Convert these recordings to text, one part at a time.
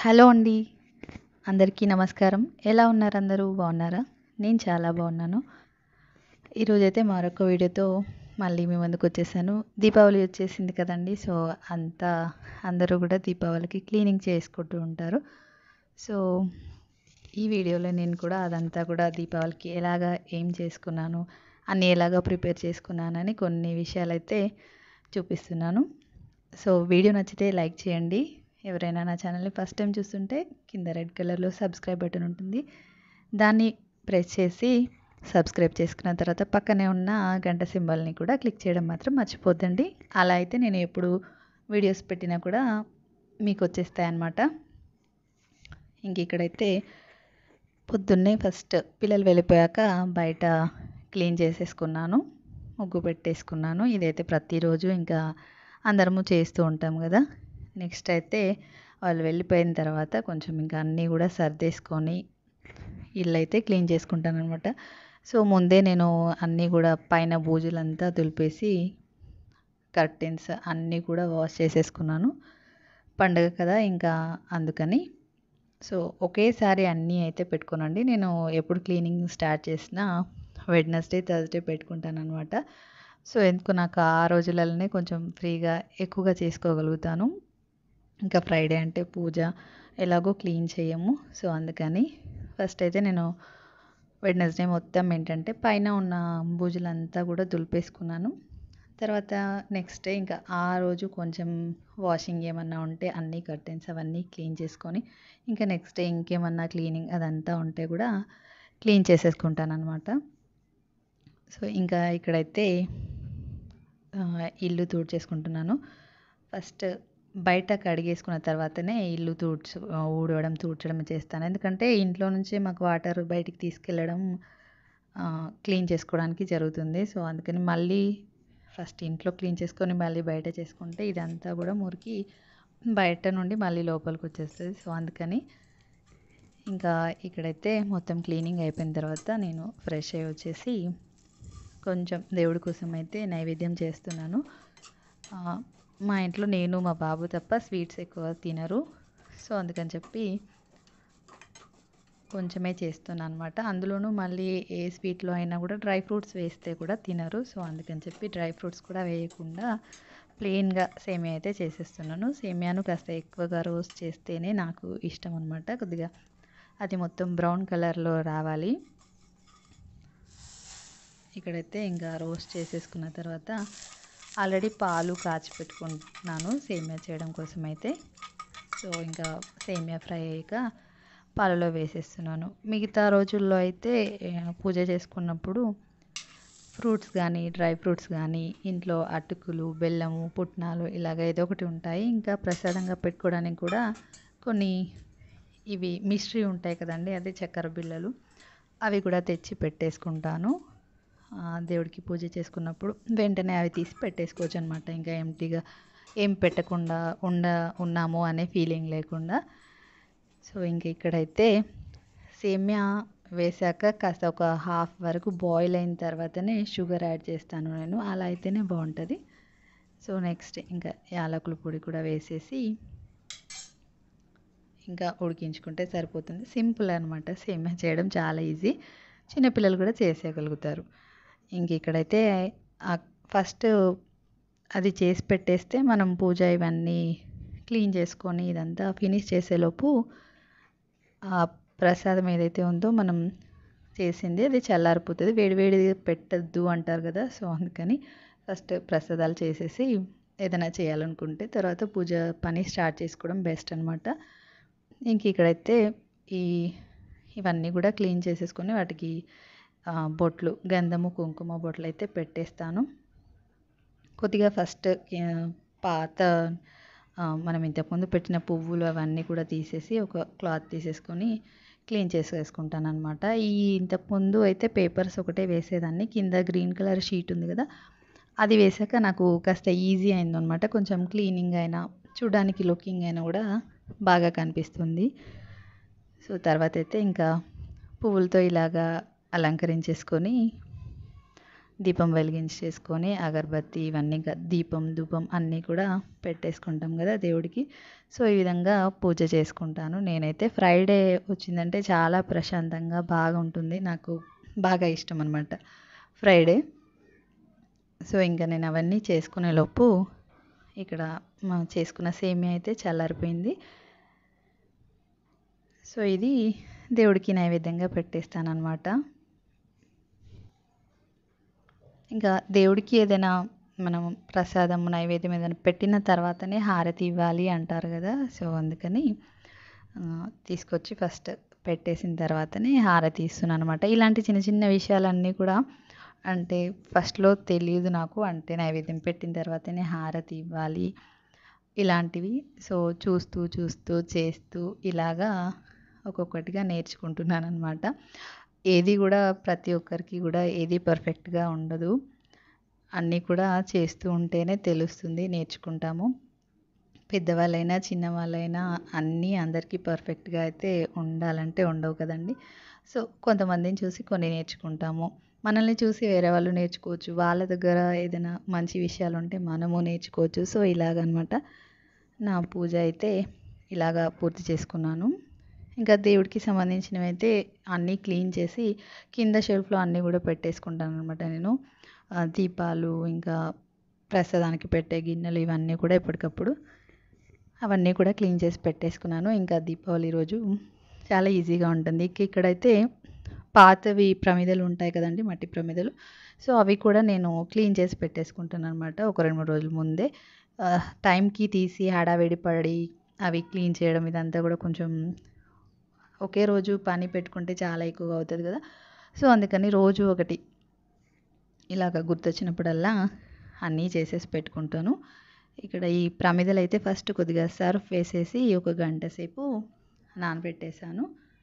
Hello అండి అందరికీ నమస్కారం ఎలా ఉన్నారు అందరూ బాగున్నారా నేను చాలా బాగున్నాను ఈరోజైతే మరొక వీడియోతో మళ్ళీ మీ ముందుకు వచ్చేసాను దీపావళి వచ్చేసింది కదండి సో అంతా అందరూ కూడా దీపావళికి క్లీనింగ్ చేసుకుంటూ ఉంటారు సో ఈ వీడియోలో నేను కూడా అదంతా కూడా దీపావళికి ఎలాగా ఏం చేసుకున్నాను అన్నీ ఎలాగా ప్రిపేర్ చేసుకున్నానని కొన్ని విషయాలైతే చూపిస్తున్నాను సో వీడియో నచ్చితే లైక్ చేయండి ఎవరైనా నా ఛానల్ని ఫస్ట్ టైం చూస్తుంటే కింద రెడ్ కలర్లో సబ్స్క్రైబ్ బటన్ ఉంటుంది దాన్ని ప్రెస్ చేసి సబ్స్క్రైబ్ చేసుకున్న తర్వాత పక్కనే ఉన్న గంట సింబల్ని కూడా క్లిక్ చేయడం మాత్రం మర్చిపోద్దండి అలా అయితే నేను ఎప్పుడు వీడియోస్ పెట్టినా కూడా మీకు వచ్చేస్తాయి అన్నమాట ఇంక ఇక్కడైతే పొద్దున్నే ఫస్ట్ పిల్లలు వెళ్ళిపోయాక బయట క్లీన్ చేసేసుకున్నాను ముగ్గు పెట్టేసుకున్నాను ఇదైతే ప్రతిరోజు ఇంకా అందరము చేస్తూ ఉంటాం కదా నెక్స్ట్ అయితే వాళ్ళు వెళ్ళిపోయిన తర్వాత కొంచెం ఇంకా అన్నీ కూడా సర్దేసుకొని ఇల్లు అయితే క్లీన్ చేసుకుంటాను అనమాట సో ముందే నేను అన్నీ కూడా పైన బూజులంతా దులిపేసి కర్టెన్స్ అన్నీ కూడా వాష్ చేసేసుకున్నాను పండగ కదా ఇంకా అందుకని సో ఒకేసారి అన్నీ అయితే పెట్టుకోనండి నేను ఎప్పుడు క్లీనింగ్ స్టార్ట్ చేసినా వెడ్నెస్డే థర్స్డే పెట్టుకుంటాను అనమాట సో ఎందుకు నాకు ఆ రోజులలోనే కొంచెం ఫ్రీగా ఎక్కువగా చేసుకోగలుగుతాను ఇంకా ఫ్రైడే అంటే పూజ ఎలాగో క్లీన్ చేయము సో అందుకని ఫస్ట్ అయితే నేను వెడ్నెస్డే మొత్తం ఏంటంటే పైన ఉన్న బూజులంతా కూడా దులిపేసుకున్నాను తర్వాత నెక్స్ట్ డే ఇంకా ఆ రోజు కొంచెం వాషింగ్ ఏమన్నా ఉంటే అన్ని కర్టెన్స్ అవన్నీ క్లీన్ చేసుకొని ఇంకా నెక్స్ట్ డే ఇంకేమన్నా క్లీనింగ్ అదంతా ఉంటే కూడా క్లీన్ చేసేసుకుంటాను అనమాట సో ఇంకా ఇక్కడైతే ఇల్లు చేసుకుంటున్నాను ఫస్ట్ బయట కడిగేసుకున్న తర్వాతనే ఇల్లు తూడ్చు ఊడవడం తూడ్చడం చేస్తాను ఎందుకంటే ఇంట్లో నుంచే మాకు వాటర్ బయటికి తీసుకెళ్ళడం క్లీన్ చేసుకోవడానికి జరుగుతుంది సో అందుకని మళ్ళీ ఫస్ట్ ఇంట్లో క్లీన్ చేసుకొని మళ్ళీ బయట చేసుకుంటే ఇదంతా కూడా మురికి బయట నుండి మళ్ళీ లోపలికి వచ్చేస్తుంది సో అందుకని ఇంకా ఇక్కడైతే మొత్తం క్లీనింగ్ అయిపోయిన తర్వాత నేను ఫ్రెష్ అయ్యి వచ్చేసి కొంచెం దేవుడి కోసం అయితే నైవేద్యం చేస్తున్నాను మా ఇంట్లో నేను మా బాబు తప్ప స్వీట్స్ ఎక్కువ తినరు సో అందుకని చెప్పి కొంచెమే చేస్తున్నాను అనమాట అందులోనూ మళ్ళీ ఏ స్వీట్లో అయినా కూడా డ్రై ఫ్రూట్స్ వేస్తే కూడా తినరు సో అందుకని చెప్పి డ్రై ఫ్రూట్స్ కూడా వేయకుండా ప్లెయిన్గా సేమియా అయితే చేసేస్తున్నాను సేమియాను కాస్త ఎక్కువగా రోస్ట్ చేస్తేనే నాకు ఇష్టం అనమాట కొద్దిగా అది మొత్తం బ్రౌన్ కలర్లో రావాలి ఇక్కడైతే ఇంకా రోస్ట్ చేసేసుకున్న తర్వాత ఆల్రెడీ పాలు కాచి పెట్టుకుంటున్నాను సేమియా చేయడం కోసం అయితే సో ఇంకా సేమియా ఫ్రై అయ్యాక పాలలో వేసేస్తున్నాను మిగతా రోజుల్లో అయితే పూజ చేసుకున్నప్పుడు ఫ్రూట్స్ కానీ డ్రై ఫ్రూట్స్ కానీ ఇంట్లో అటుకులు బెల్లము పుట్నాలు ఇలాగ ఏదో ఒకటి ఉంటాయి ఇంకా ప్రసాదంగా పెట్టుకోవడానికి కూడా కొన్ని ఇవి మిశ్రీ ఉంటాయి కదండి అదే చక్కెర బిళ్ళలు అవి కూడా తెచ్చి పెట్టేసుకుంటాను దేవుడికి పూజ చేసుకున్నప్పుడు వెంటనే అవి తీసి పెట్టేసుకోవచ్చు అనమాట ఇంకా ఎంటీగా ఏం పెట్టకుండా ఉండ ఉన్నాము అనే ఫీలింగ్ లేకుండా సో ఇంక ఇక్కడైతే సేమ్యా వేసాక కాస్త ఒక హాఫ్ వరకు బాయిల్ అయిన తర్వాతనే షుగర్ యాడ్ చేస్తాను నేను అలా అయితేనే బాగుంటుంది సో నెక్స్ట్ ఇంకా యాలకుల పొడి కూడా వేసేసి ఇంకా ఉడికించుకుంటే సరిపోతుంది సింపుల్ అనమాట సేమ్యా చేయడం చాలా ఈజీ చిన్నపిల్లలు కూడా చేసేయగలుగుతారు ఇంక ఇక్కడైతే ఫస్ట్ అది చేసి పెట్టేస్తే మనం పూజ ఇవన్నీ క్లీన్ చేసుకొని ఇదంతా ఫినిష్ చేసేలోపు ఆ ప్రసాదం ఏదైతే ఉందో మనం చేసింది అది చల్లారిపోతుంది వేడివేడి పెట్టద్దు అంటారు కదా సో అందుకని ఫస్ట్ ప్రసాదాలు చేసేసి ఏదైనా చేయాలనుకుంటే తర్వాత పూజ పని స్టార్ట్ చేసుకోవడం బెస్ట్ అనమాట ఇంక ఇక్కడైతే ఈ ఇవన్నీ కూడా క్లీన్ చేసేసుకొని వాటికి బొట్లు గంధము కుంకుమ బొట్లు అయితే పెట్టేస్తాను కొద్దిగా ఫస్ట్ పాత మనం ఇంతకుముందు పెట్టిన పువ్వులు అవన్నీ కూడా తీసేసి ఒక క్లాత్ తీసేసుకొని క్లీన్ చేసేసుకుంటాను అనమాట ఈ ఇంతకుముందు అయితే పేపర్స్ ఒకటే వేసేదాన్ని కింద గ్రీన్ కలర్ షీట్ ఉంది కదా అది వేసాక నాకు కాస్త ఈజీ అయిందనమాట కొంచెం క్లీనింగ్ అయినా చూడడానికి లుకింగ్ అయినా కూడా బాగా కనిపిస్తుంది సో తర్వాత అయితే ఇంకా పువ్వులతో ఇలాగా అలంకరించేసుకొని దీపం వెలిగించి చేసుకొని అగరబత్తి ఇవన్నీ క- దీపం ధూపం అన్నీ కూడా పెట్టేసుకుంటాం కదా దేవుడికి సో ఈ విధంగా పూజ చేసుకుంటాను నేనైతే ఫ్రైడే వచ్చిందంటే చాలా ప్రశాంతంగా బాగా ఉంటుంది నాకు బాగా ఇష్టం అనమాట ఫ్రైడే సో ఇంకా నేను అవన్నీ చేసుకునే లోపు ఇక్కడ మా చేసుకున్న సేమియా అయితే చల్లారిపోయింది సో ఇది దేవుడికి నైవేద్యంగా పెట్టేస్తాను అనమాట ఇంకా దేవుడికి ఏదైనా మనం ప్రసాదం నైవేద్యం ఏదైనా పెట్టిన తర్వాతనే హారతి ఇవ్వాలి అంటారు కదా సో అందుకని ఆ, తీసుకొచ్చి ఫస్ట్ పెట్టేసిన తర్వాతనే హారతి ఇస్తున్నాను అనమాట ఇలాంటి చిన్న చిన్న విషయాలన్నీ కూడా అంటే ఫస్ట్లో తెలియదు నాకు అంటే నైవేద్యం పెట్టిన తర్వాతనే హారతి ఇవ్వాలి ఇలాంటివి సో చూస్తూ చూస్తూ చేస్తూ ఇలాగా ఒక్కొక్కటిగా నేర్చుకుంటున్నాను అనమాట ఏది కూడా ప్రతి ఒక్కరికి కూడా ఏది పర్ఫెక్ట్గా ఉండదు అన్నీ కూడా చేస్తూ ఉంటేనే తెలుస్తుంది నేర్చుకుంటాము పెద్దవాళ్ళైనా చిన్నవాళ్ళైనా అన్నీ అందరికీ పర్ఫెక్ట్గా అయితే ఉండాలంటే ఉండవు కదండి సో కొంతమందిని చూసి కొన్ని నేర్చుకుంటాము మనల్ని చూసి వేరే వాళ్ళు నేర్చుకోవచ్చు వాళ్ళ దగ్గర ఏదైనా మంచి విషయాలు ఉంటే మనము నేర్చుకోవచ్చు సో ఇలాగనమాట నా పూజ అయితే ఇలాగా పూర్తి చేసుకున్నాను ఇంకా దేవుడికి సంబంధించినవి అయితే అన్నీ క్లీన్ చేసి కింద షెల్ఫ్లో అన్నీ కూడా పెట్టేసుకుంటాను అనమాట నేను ఆ, దీపాలు ఇంకా ప్రసాదానికి పెట్టే గిన్నెలు ఇవన్నీ కూడా ఎప్పటికప్పుడు అవన్నీ కూడా క్లీన్ చేసి పెట్టేసుకున్నాను ఇంకా దీపావళి రోజు చాలా ఈజీగా ఉంటుంది ఇక ఇక్కడైతే పాతవి ప్రమిదలు ఉంటాయి కదండి మట్టి ప్రమిదలు సో అవి కూడా నేను క్లీన్ చేసి పెట్టేసుకుంటాను అనమాట ఒక రెండు మూడు రోజుల ముందే ఆ, టైంకి తీసి హడావిడి పడి అవి క్లీన్ చేయడం ఇదంతా కూడా కొంచెం ఒకే రోజు పని పెట్టుకుంటే చాలా ఎక్కువగా అవుతుంది కదా సో అందుకని రోజు ఒకటి ఇలాగ గుర్తొచ్చినప్పుడల్లా అన్నీ చేసేసి పెట్టుకుంటాను ఇక్కడ ఈ ప్రమిదలు అయితే ఫస్ట్ కొద్దిగా సర్ఫ్ వేసేసి ఒక గంట సేపు నానబెట్టేశాను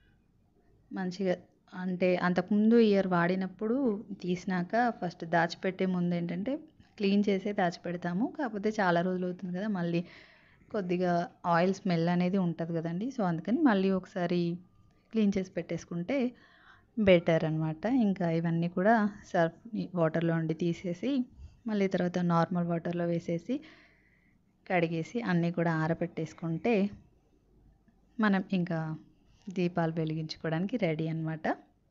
మంచిగా అంటే అంతకుముందు ఇయర్ వాడినప్పుడు తీసినాక ఫస్ట్ దాచిపెట్టే ముందు ఏంటంటే క్లీన్ చేసే దాచిపెడతాము కాకపోతే చాలా రోజులు అవుతుంది కదా మళ్ళీ కొద్దిగా ఆయిల్ స్మెల్ అనేది ఉంటుంది కదండి సో అందుకని మళ్ళీ ఒకసారి క్లీన్ చేసి పెట్టేసుకుంటే బెటర్ అనమాట ఇంకా ఇవన్నీ కూడా సర్ఫ్ వాటర్లో ఉండి తీసేసి మళ్ళీ తర్వాత నార్మల్ వాటర్లో వేసేసి కడిగేసి అన్నీ కూడా ఆరబెట్టేసుకుంటే మనం ఇంకా దీపాలు వెలిగించుకోవడానికి రెడీ అన్నమాట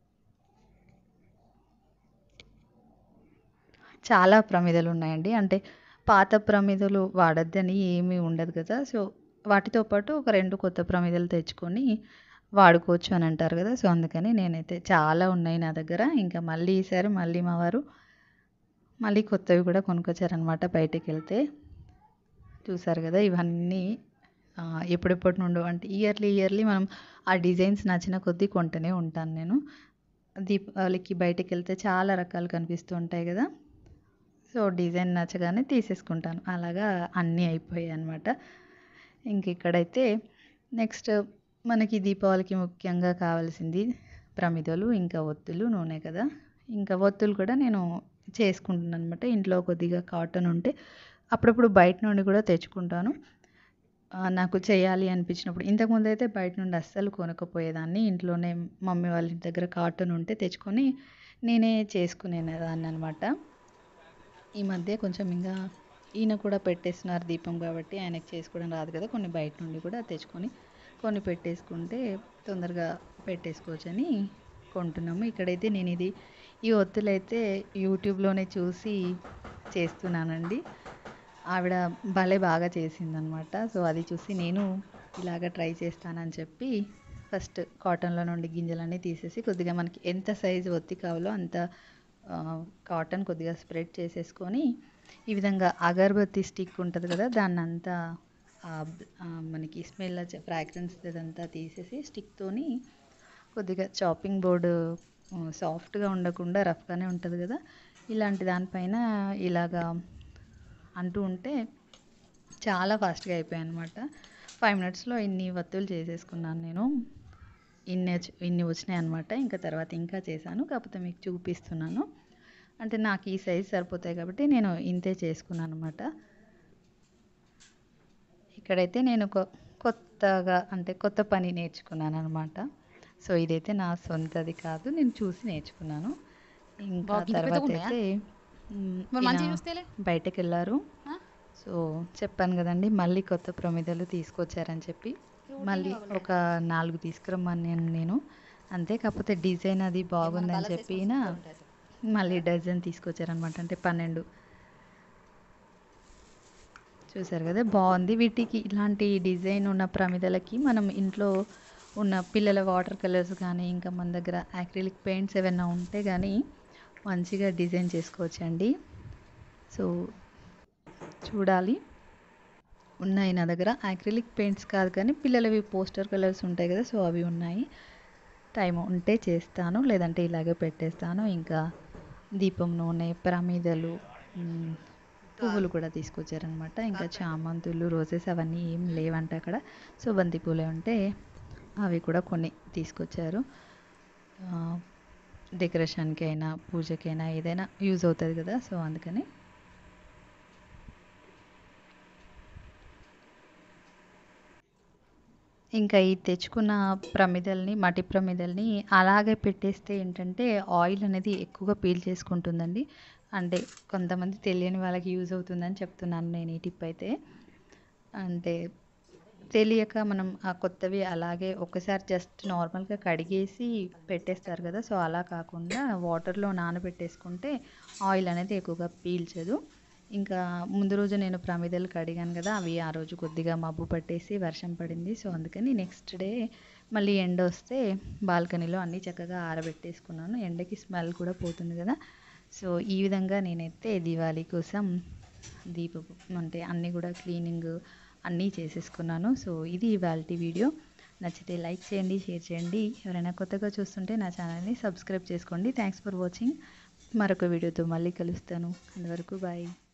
చాలా ప్రమిదలు ఉన్నాయండి అంటే పాత ప్రమిదలు వాడొద్దని ఏమీ ఉండదు కదా సో వాటితో పాటు ఒక రెండు కొత్త ప్రమిదలు తెచ్చుకొని వాడుకోవచ్చు అని అంటారు కదా సో అందుకని నేనైతే చాలా ఉన్నాయి నా దగ్గర ఇంకా మళ్ళీ ఈసారి మళ్ళీ మా వారు మళ్ళీ కొత్తవి కూడా కొనుక్కొచ్చారనమాట బయటికి వెళ్తే చూసారు కదా ఇవన్నీ ఆ, ఎప్పుడెప్పటి నుండో అంటే ఇయర్లీ ఇయర్లీ మనం ఆ డిజైన్స్ నచ్చిన కొద్దీ కొంటూనే ఉంటాను నేను దీపావళికి బయటికి వెళ్తే చాలా రకాలు కనిపిస్తూ ఉంటాయి కదా సో డిజైన్ నచ్చగానే తీసేసుకుంటాను అలాగా అన్నీ అయిపోయాయి అనమాట ఇంక ఇక్కడైతే నెక్స్ట్ మనకి దీపావళికి ముఖ్యంగా కావాల్సింది ప్రమిదలు ఇంకా ఒత్తులు నూనె కదా ఇంకా ఒత్తులు కూడా నేను చేసుకుంటున్నాను అనమాట ఇంట్లో కొద్దిగా కాటన్ ఉంటే అప్పుడప్పుడు బయట నుండి కూడా తెచ్చుకుంటాను ఆ, నాకు చేయాలి అనిపించినప్పుడు ఇంతకుముందు అయితే బయట నుండి అస్సలు కొనకపోయేదాన్ని ఇంట్లోనే మమ్మీ వాళ్ళ ఇంటి దగ్గర కాటన్ ఉంటే తెచ్చుకొని నేనే చేసుకునేదాన్ని అనమాట ఈ మధ్య కొంచెం ఇంకా ఈయన కూడా పెట్టేస్తున్నారు దీపం కాబట్టి ఆయనకి చేసుకోవడం రాదు కదా కొన్ని బయట నుండి కూడా తెచ్చుకొని కొన్ని పెట్టేసుకుంటే తొందరగా పెట్టేసుకోవచ్చని కొంటున్నాము ఇక్కడైతే నేను ఇది ఈ ఒత్తులైతే యూట్యూబ్లోనే చూసి చేస్తున్నానండి ఆవిడ భలే బాగా చేసిందనమాట సో అది చూసి నేను ఇలాగ ట్రై చేస్తానని చెప్పి ఫస్ట్ కాటన్లో నుండి గింజలన్నీ తీసేసి కొద్దిగా మనకి ఎంత సైజు ఒత్తి కావాలో అంత ఆ, కాటన్ కొద్దిగా స్ప్రెడ్ చేసేసుకొని ఈ విధంగా అగరబత్తి స్టిక్ ఉంటుంది కదా దాన్ని అంతా ఆ, ఆ, మనకి స్మెల్ వచ్చే ఫ్రాగ్రెన్స్ ఇదంతా తీసేసి స్టిక్తోని కొద్దిగా చాపింగ్ బోర్డు సాఫ్ట్గా ఉండకుండా రఫ్గానే ఉంటుంది కదా ఇలాంటి దానిపైన ఇలాగా అంటూ ఉంటే చాలా ఫాస్ట్గా అయిపోయాయి అనమాట ఫైవ్ మినిట్స్లో ఇన్ని వత్తులు చేసేసుకున్నాను నేను ఇన్ని వచ్చి- ఇన్ని వచ్చినాయి అనమాట ఇంకా తర్వాత ఇంకా చేశాను కాకపోతే మీకు చూపిస్తున్నాను అంటే నాకు ఈ సైజ్ సరిపోతాయి కాబట్టి నేను ఇంతే చేసుకున్నాను అనమాట ఇక్కడైతే నేను ఒక కొత్తగా అంటే కొత్త పని నేర్చుకున్నాను అనమాట సో ఇదైతే నా సొంతది కాదు నేను చూసి నేర్చుకున్నాను ఇంకా బాగా ఇంత తర్వాత పెద్దగా ఉన్నాయా? అయితే మ్, మరి మంచిగా ఈయన చూస్తేలే బయటకు వెళ్ళారు ఆ? సో చెప్పాను కదండి మళ్ళీ కొత్త ప్రమిదలు తీసుకొచ్చారని చెప్పి మళ్ళీ ఒక నాలుగు తీసుకురమ్మన్నాను నేను అంతే కాకపోతే డిజైన్ అది బాగుందని చెప్పి ఈయన మళ్ళీ డజన్ తీసుకొచ్చారనమాట అంటే పన్నెండు చూసారు కదా బాగుంది వీటికి ఇలాంటి డిజైన్ ఉన్న ప్రమిదలకి మనం ఇంట్లో ఉన్న పిల్లల వాటర్ కలర్స్ కానీ ఇంకా మన దగ్గర యాక్రిలిక్ పెయింట్స్ ఏమైనా ఉంటే కానీ మంచిగా డిజైన్ చేసుకోవచ్చండి సో చూడాలి ఉన్నాయి నా దగ్గర యాక్రిలిక్ పెయింట్స్ కాదు కానీ పిల్లలవి పోస్టర్ కలర్స్ ఉంటాయి కదా సో అవి ఉన్నాయి టైం ఉంటే చేస్తాను లేదంటే ఇలాగే పెట్టేస్తాను ఇంకా దీపం నూనె ప్రమిదలు మ్, పువ్వులు కూడా తీసుకొచ్చారనమాట ఇంకా చామంతులు రోజెస్ అవన్నీ ఏం లేవంట అక్కడ సో బంతి పూలే ఉంటే అవి కూడా కొన్ని తీసుకొచ్చారు ఆ, డెకరేషన్కి అయినా పూజకైనా ఏదైనా యూజ్ అవుతుంది కదా సో అందుకని ఇంకా ఈ తెచ్చుకున్న ప్రమిదల్ని మట్టి ప్రమిదల్ని అలాగే పెట్టేస్తే ఏంటంటే ఆయిల్ అనేది ఎక్కువగా పీల్ చేసుకుంటుందండి అంటే కొంతమంది తెలియని వాళ్ళకి యూజ్ అవుతుందని చెప్తున్నాను నేను ఈ టిప్ అయితే అంటే తెలియక మనం ఆ కొత్తవి అలాగే ఒకసారి జస్ట్ నార్మల్గా కడిగేసి పెట్టేస్తారు కదా సో అలా కాకుండా వాటర్లో నానబెట్టేసుకుంటే ఆయిల్ అనేది ఎక్కువగా పీల్చదు ఇంకా ముందు రోజు నేను ప్రమిదలు కడిగాను కదా అవి ఆ రోజు కొద్దిగా మబ్బు పట్టేసి వర్షం పడింది సో అందుకని నెక్స్ట్ డే మళ్ళీ ఎండ వస్తే బాల్కనీలో అన్నీ చక్కగా ఆరబెట్టేసుకున్నాను ఎండకి స్మెల్ కూడా పోతుంది కదా సో ఈ విధంగా నేనైతే దివాళీ కోసం దీపపు అంటే అన్నీ కూడా క్లీనింగ్ అన్నీ చేసేసుకున్నాను సో ఇది ఇవాళ వీడియో నచ్చితే లైక్ చేయండి షేర్ చేయండి ఎవరైనా కొత్తగా చూస్తుంటే నా ఛానల్ని సబ్స్క్రైబ్ చేసుకోండి థ్యాంక్స్ ఫర్ వాచింగ్ మరొక వీడియోతో మళ్ళీ కలుస్తాను అంతవరకు బాయ్